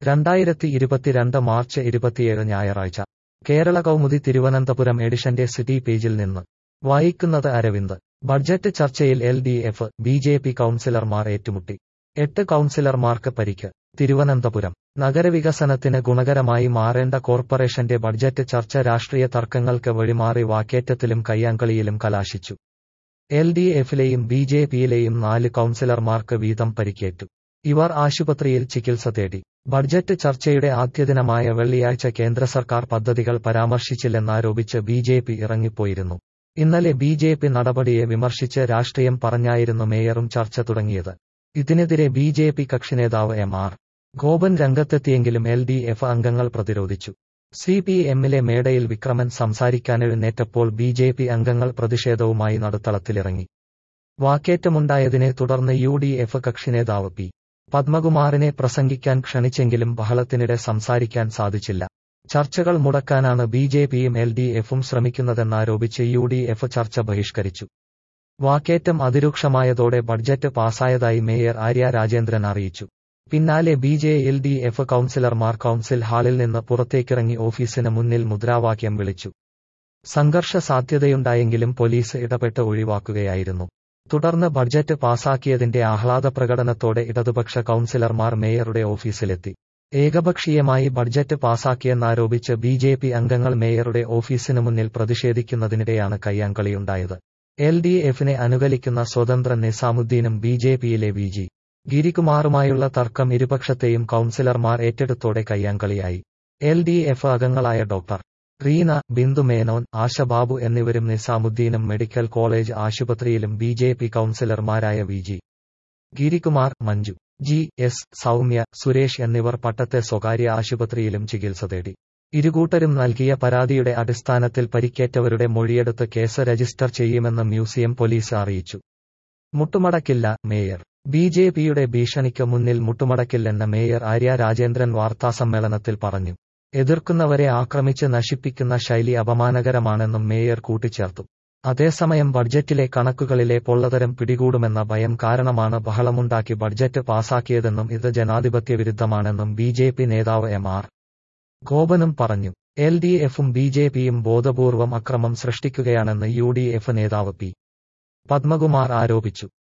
രണ്ടായിരത്തി ഇരുപത്തിരണ്ട് മാർച്ച് ഇരുപത്തിയേഴ് ഞായറാഴ്ച കേരള കൗമുദി തിരുവനന്തപുരം എഡിഷന്റെ സിറ്റി പേജിൽ നിന്ന് വായിക്കുന്നത് അരവിന്ദ് ബഡ്ജറ്റ് ചർച്ചയിൽ L D F B J P കൗൺസിലർമാർ ഏറ്റുമുട്ടി എട്ട് കൗൺസിലർമാർക്ക് പരിക്ക് തിരുവനന്തപുരം നഗരവികസനത്തിന് ഗുണകരമായി മാറേണ്ട കോർപ്പറേഷന്റെ ബഡ്ജറ്റ് ചർച്ച രാഷ്ട്രീയ തർക്കങ്ങൾക്ക് വഴിമാറി വാക്കേറ്റത്തിലും കയ്യാങ്കളിയിലും കലാശിച്ചു എൽ ഡി എഫിലെയും ബി ജെ പിയിലെയും നാല് കൗൺസിലർമാർക്ക് വീതം പരിക്കേറ്റു ഇവർ ആശുപത്രിയിൽ ചികിത്സ തേടി ബഡ്ജറ്റ് ചർച്ചയുടെ ആദ്യദിനമായ വെള്ളിയാഴ്ച കേന്ദ്ര സർക്കാർ പദ്ധതികൾ പരാമർശിച്ചില്ലെന്നാരോപിച്ച് ബി ജെ പി ഇറങ്ങിപ്പോയിരുന്നു ഇന്നലെ ബി ജെ പി നടപടിയെ വിമർശിച്ച് രാഷ്ട്രീയം പറഞ്ഞായിരുന്നു മേയറും ചർച്ച തുടങ്ങിയത് ഇതിനെതിരെ ബി ജെ പി കക്ഷിനേതാവ് എം ആർ ഗോപൻ രംഗത്തെത്തിയെങ്കിലും എൽ ഡി എഫ് അംഗങ്ങൾ പ്രതിരോധിച്ചു സി പി എമ്മിലെ മേടയിൽ വിക്രമൻ സംസാരിക്കാനെഴുന്നേറ്റപ്പോൾ ബി ജെ പി അംഗങ്ങൾ പ്രതിഷേധവുമായി നടുത്തളത്തിലിറങ്ങി വാക്കേറ്റമുണ്ടായതിനെ തുടർന്ന് യു ഡി എഫ് കക്ഷിനേതാവ് പി പത്മകുമാറിനെ പ്രസംഗിക്കാൻ ക്ഷണിച്ചെങ്കിലും ബഹളത്തിനിടെ സംസാരിക്കാൻ സാധിച്ചില്ല ചർച്ചകൾ മുടക്കാനാണ് ബി ജെ പിയും എൽ ഡി എഫും ശ്രമിക്കുന്നതെന്നാരോപിച്ച് യു ഡി എഫ് ചർച്ച ബഹിഷ്കരിച്ചു വാക്കേറ്റം അതിരൂക്ഷമായതോടെ ബഡ്ജറ്റ് പാസായതായി മേയർ ആര്യ രാജേന്ദ്രൻ അറിയിച്ചു പിന്നാലെ B J L D F കൗൺസിലർമാർ കൗൺസിൽ ഹാളിൽ നിന്ന് പുറത്തേക്കിറങ്ങി ഓഫീസിന് മുന്നിൽ മുദ്രാവാക്യം വിളിച്ചു സംഘർഷ സാധ്യതയുണ്ടായെങ്കിലും പോലീസ് ഇടപെട്ട് ഒഴിവാക്കുകയായിരുന്നു തുടർന്ന് ബഡ്ജറ്റ് പാസാക്കിയതിന്റെ ആഹ്ലാദ പ്രകടനത്തോടെ ഇടതുപക്ഷ കൗൺസിലർമാർ മേയറുടെ ഓഫീസിലെത്തി ഏകപക്ഷീയമായി ബഡ്ജറ്റ് പാസാക്കിയെന്നാരോപിച്ച് ബി ജെ പി അംഗങ്ങൾ മേയറുടെ ഓഫീസിനു മുന്നിൽ പ്രതിഷേധിക്കുന്നതിനിടെയാണ് കയ്യാങ്കളിയുണ്ടായത് എൽ ഡി എഫിനെ അനുകൂലിക്കുന്ന സ്വതന്ത്ര നിസാമുദ്ദീനും ബി ജെ പിയിലെ വി ജി ഗിരികുമാറുമായുള്ള തർക്കം ഇരുപക്ഷത്തെയും കൗൺസിലർമാർ ഏറ്റെടുത്തോടെ കയ്യാങ്കളിയായി എൽ ഡി എഫ് അംഗങ്ങളായ ഡോക്ടർ റീന ബിന്ദു മേനോൻ ആശബാബു എന്നിവരും നിസാമുദ്ദീനും മെഡിക്കൽ കോളേജ് ആശുപത്രിയിലും ബി ജെ പി കൗൺസിലർമാരായ V G Girikumar Manju G S Soumya Suresh എന്നിവർ പട്ടത്തെ സ്വകാര്യ ആശുപത്രിയിലും ചികിത്സ തേടി ഇരുകൂട്ടരും നൽകിയ പരാതിയുടെ അടിസ്ഥാനത്തിൽ പരിക്കേറ്റവരുടെ മൊഴിയെടുത്ത് കേസ് രജിസ്റ്റർ ചെയ്യുമെന്ന് മ്യൂസിയം പോലീസ് അറിയിച്ചു മുട്ടുമടക്കില്ല മേയർ ബി ജെ പിയുടെ ഭീഷണിക്ക് മുന്നിൽ മുട്ടുമടക്കില്ലെന്ന് മേയർ ആര്യ രാജേന്ദ്രൻ വാർത്താസമ്മേളനത്തിൽ പറഞ്ഞു എതിർക്കുന്നവരെ ആക്രമിച്ച് നശിപ്പിക്കുന്ന ശൈലി അപമാനകരമാണെന്നും മേയർ കൂട്ടിച്ചേർത്തു അതേസമയം ബഡ്ജറ്റിലെ കണക്കുകളിലെ പൊള്ളതരം പിടികൂടുമെന്ന ഭയം കാരണമാണ് ബഹളമുണ്ടാക്കി ബഡ്ജറ്റ് പാസാക്കിയതെന്നും ഇത് ജനാധിപത്യ വിരുദ്ധമാണെന്നും ബി ജെ പി നേതാവ് എം ആർ ഗോപനും പറഞ്ഞു എൽ ഡി എഫും ബി ജെ പിയും ബോധപൂർവം അക്രമം സൃഷ്ടിക്കുകയാണെന്ന് യു ഡി എഫ് നേതാവ് പി പത്മകുമാർ ആരോപിച്ചു